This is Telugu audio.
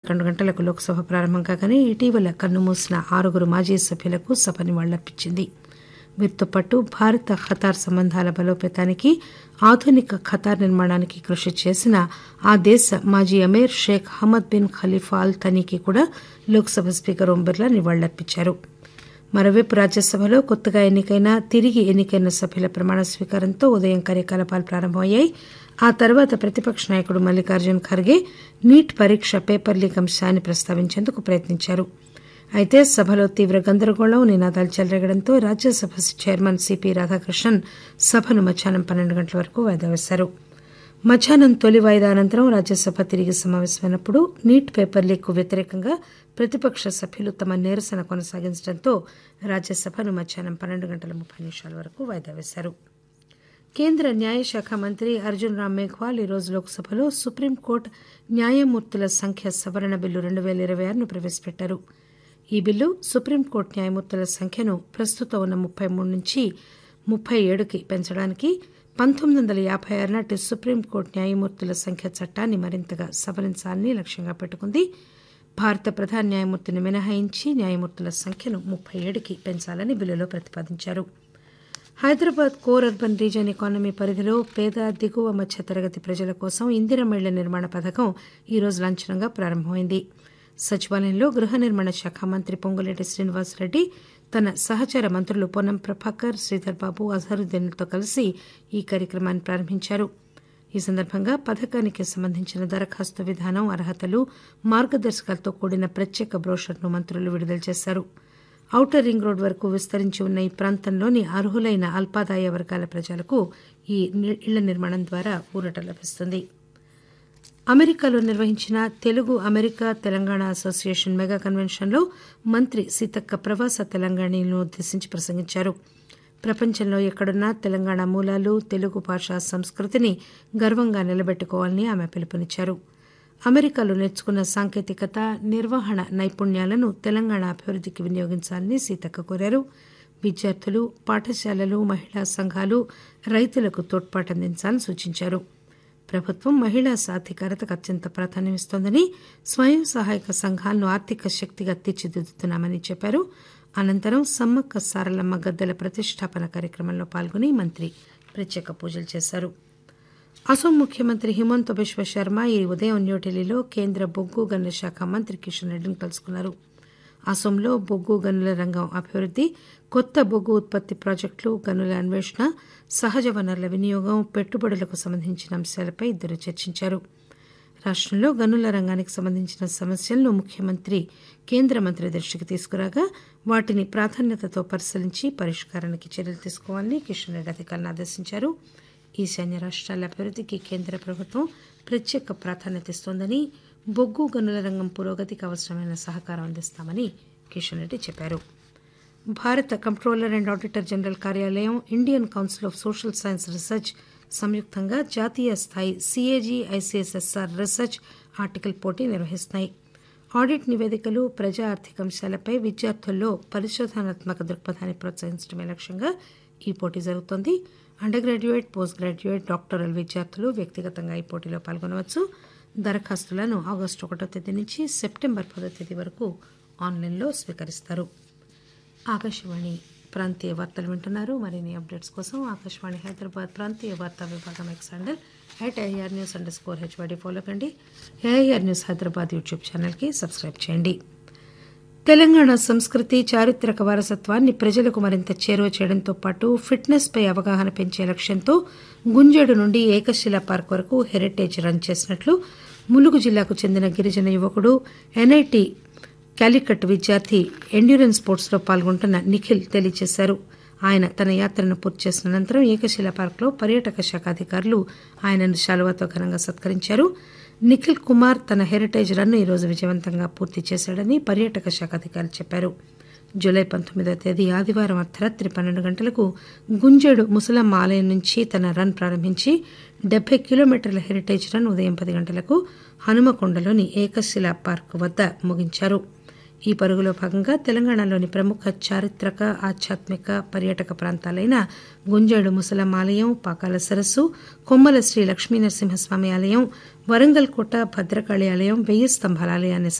పదకొండు గంటలకు లోక్సభ ప్రారంభం కాగానే ఇటీవల కన్నుమూసిన ఆరుగురు మాజీ సభ్యులకు సభ నివాళులర్పించింది వీరితో పాటు భారత ఖతార్ సంబంధాల బలోపేతానికి ఆధునిక ఖతార్ నిర్మాణానికి కృషి చేసిన ఆ దేశ మాజీ Amir Sheikh Hamad bin Khalifa Al తనీకి కూడా లోక్సభ స్పీకర్ ఓం బిర్లా నివాళులర్పించారు మరోవైపు రాజ్యసభలో కొత్తగా ఎన్నికైన తిరిగి ఎన్నికైన సభ్యుల ప్రమాణ స్వీకారంతో ఉదయం కార్యకలాపాలు ప్రారంభమయ్యాయి ఆ తర్వాత ప్రతిపక్ష నాయకుడు మల్లికార్జున్ ఖర్గే నీట్ పరీక్ష పేపర్ లీక్ అంశాన్ని ప్రస్తావించేందుకు ప్రయత్నించారు అయితే సభలో తీవ్ర గందరగోళం నినాదాలు చెలరేగడంతో రాజ్యసభ చైర్మన్ సిపి రాధాకృష్ణన్ సభను మధ్యాహ్నం పన్నెండు గంటల వరకు వాయిదా వేశారు మధ్యాహ్నం తొలి వాయిదా అనంతరం రాజ్యసభ తిరిగి సమావేశమైనప్పుడు నీట్ పేపర్ లీక్ వ్యతిరేకంగా ప్రతిపక్ష సభ్యులు తమ నిరసన కొనసాగించడంతో రాజ్యసభను మధ్యాహ్నం పన్నెండు గంటల ముప్పై నిమిషాల వరకు వాయిదా వేశారు కేంద్ర న్యాయశాఖ మంత్రి అర్జున్ రామ్ మేఘ్వాల్ ఈరోజు లోక్సభలో సుప్రీంకోర్టు న్యాయమూర్తుల సంఖ్య సవరణ బిల్లు రెండు పేల ఇరవై ఆరును ప్రవేశపెట్టారు ఈ బిల్లు సుప్రీంకోర్టు న్యాయమూర్తుల సంఖ్యను ప్రస్తుతం ఉన్న ముప్పై మూడు నుంచి ముప్పై ఏడుకి పెంచడానికి పంతొమ్మిది వందల యాభై ఆరు నాటి సుప్రీంకోర్టు న్యాయమూర్తుల సంఖ్య చట్టాన్ని మరింతగా సవరించాలని లక్ష్యంగా పెట్టుకుంది భారత ప్రధాన న్యాయమూర్తిని మినహాయించి న్యాయమూర్తుల సంఖ్యను ముప్పై ఏడుకి పెంచాలని బిల్లులో ప్రతిపాదించారు Hyderabad core urban region economy పరిధిలో పేద దిగువ మధ్య తరగతి ప్రజల కోసం ఇందిరమేళ్ల నిర్మాణ పథకం ఈరోజు లాంఛనంగా ప్రారంభమైంది సచివాలయంలో గృహ నిర్మాణ శాఖ మంత్రి పొంగులేటి శ్రీనివాసరెడ్డి తన సహచర మంత్రులు పొన్నం ప్రభాకర్ శ్రీధర్ బాబు అజహరుద్దీన్లతో కలిసి ఈ కార్యక్రమాన్ని ప్రారంభించారు ఈ సందర్భంగా పథకానికి సంబంధించిన దరఖాస్తు విధానం అర్హతలు మార్గదర్శకాలతో కూడిన ప్రత్యేక బ్రోషర్ను మంత్రులు విడుదల చేశారు ఔటర్ రింగ్ రోడ్ వరకు విస్తరించి ఉన్న ఈ ప్రాంతంలోని అర్హులైన అల్పాదాయ వర్గాల ప్రజలకు ఈ ఇళ్ల నిర్మాణం ద్వారా ఊరట లభిస్తుంది అమెరికాలో నిర్వహించిన Telugu America Telangana association mega కన్వెన్షన్లో మంత్రి సీతక్క ప్రవాస తెలంగాణను ఉద్దేశించి ప్రసంగించారు ప్రపంచంలో ఎక్కడున్నా తెలంగాణ మూలాలు తెలుగు భాష సంస్కృతిని గర్వంగా నిలబెట్టుకోవాలని ఆమె పిలుపునిచ్చారు అమెరికాలో నేర్చుకున్న సాంకేతికత నిర్వహణ నైపుణ్యాలను తెలంగాణ అభివృద్ధికి వినియోగించాలని సీతక్క కోరారు విద్యార్థులు పాఠశాలలు మహిళా సంఘాలు రైతులకు తోడ్పాటు అందించాలని సూచించారు ప్రభుత్వం మహిళా సాధికారతకు అత్యంత ప్రాధాన్యమిస్తోందని స్వయం సహాయక సంఘాలను ఆర్థిక శక్తిగా తీర్చిదిద్దుతున్నామని చెప్పారు అనంతరం సమ్మక్క సారలమ్మ గద్దెల ప్రతిష్టాపన కార్యక్రమంలో పాల్గొని మంత్రి ప్రత్యేక పూజలు చేశారు అసోం ముఖ్యమంత్రి హిమంత బిశ్వ శర్మ ఈ ఉదయం న్యూఢిల్లీలో కేంద్ర బొగ్గు గనుల శాఖ మంత్రి కిషన్ రెడ్డిని కలుసుకున్నారు అసోంలో బొగ్గు గనుల రంగం అభివృద్ది కొత్త బొగ్గు ఉత్పత్తి ప్రాజెక్టులు గనుల అన్వేషణ సహజ వనరుల వినియోగం పెట్టుబడులకు సంబంధించిన అంశాలపై ఇద్దరు చర్చించారు రాష్టంలో గనుల రంగానికి సంబంధించిన సమస్యలను ముఖ్యమంత్రి కేంద్ర మంత్రి దృష్టికి తీసుకురాగా వాటిని ప్రాధాన్యతతో పరిశీలించి పరిష్కారానికి చర్యలు తీసుకోవాలని కిషన్ రెడ్డి అధికారులను ఆదేశించారు ఈశాన్య రాష్ట్రాల అభివృద్ధికి కేంద్ర ప్రభుత్వం ప్రత్యేక ప్రాధాన్యత ఇస్తోందని బొగ్గు గనుల రంగం పురోగతికి అవసరమైన సహకారం అందిస్తామని కిషన్ రెడ్డి చెప్పారు భారత కంప్ట్రోలర్ అండ్ ఆడిటర్ జనరల్ కార్యాలయం Indian council of social science research సంయుక్తంగా జాతీయ స్థాయి సిఏజీ ఐసీఎస్ఎస్ఆర్ రీసెర్చ్ ఆర్టికల్ పోటీ నిర్వహిస్తున్నాయి ఆడిట్ నివేదికలు ప్రజా ఆర్థిక అంశాలపై విద్యార్థుల్లో పరిశోధనాత్మక దృక్పథాన్ని ప్రోత్సహించడమే లక్ష్యంగా ఈ పోటీ జరుగుతోంది under graduate post graduate doctoral విద్యార్థులు వ్యక్తిగతంగా ఈ పోటీలో పాల్గొనవచ్చు దరఖాస్తులను ఆగస్టు ఒకటో తేదీ నుంచి సెప్టెంబర్ పదో తేదీ వరకు ఆన్లైన్లో స్వీకరిస్తారు ఆకాశవాణి ప్రాంతీయ వార్తలు వింటున్నారు మరిన్ని అప్డేట్స్ కోసం ఆకాశవాణి హైదరాబాద్ ప్రాంతీయ వార్తా విభాగం X handle at AR news underscore HYD follow కండి ఏఆర్ న్యూస్ హైదరాబాద్ యూట్యూబ్ ఛానల్కి సబ్స్క్రైబ్ చేయండి తెలంగాణ సంస్కృతి చారిత్రక వారసత్వాన్ని ప్రజలకు మరింత చేరువ చేయడంతో పాటు ఫిట్నెస్ పై అవగాహన పెంచే లక్ష్యంతో గుంజేడు నుండి ఏకశిలా పార్క్ వరకు హెరిటేజ్ రన్ చేసినట్లు ములుగు జిల్లాకు చెందిన గిరిజన యువకుడు ఎన్ఐటి క్యాలికట్ విద్యార్థి ఎండ్యూరెన్స్ స్పోర్ట్స్లో పాల్గొంటున్న నిఖిల్ తెలియజేశారు ఆయన తన యాత్రను పూర్తి చేసిన అనంతరం ఏకశిలా పార్క్లో పర్యాటక శాఖ అధికారులు ఆయనను శాలువాతో ఘనంగా సత్కరించారు నిఖిల్ కుమార్ తన హెరిటేజ్ రన్ను ఈరోజు విజయవంతంగా పూర్తి చేశాడని పర్యాటక శాఖ అధికారులు చెప్పారు జూలై పంతొమ్మిదవ తేదీ ఆదివారం అర్ధరాత్రి పన్నెండు గంటలకు గుంజేడు ముసలమ్మ ఆలయం నుంచి తన రన్ ప్రారంభించి డెబ్బై కిలోమీటర్ల హెరిటేజ్ రన్ ఉదయం పది గంటలకు హనుమకొండలోని ఏకశిలా పార్క్ వద్ద ముగించారు ఈ పరుగులో భాగంగా తెలంగాణలోని ప్రముఖ చారిత్రక ఆధ్యాత్మిక పర్యాటక ప్రాంతాలైన గుంజేడు ముసలమ్మ ఆలయం పాకాల సరస్సు కొమ్మల శ్రీ లక్ష్మీ నరసింహస్వామి ఆలయం వరంగల్ కోట భద్రకాళి ఆలయం వెయ్యి స్తంభాల ఆలయాన్ని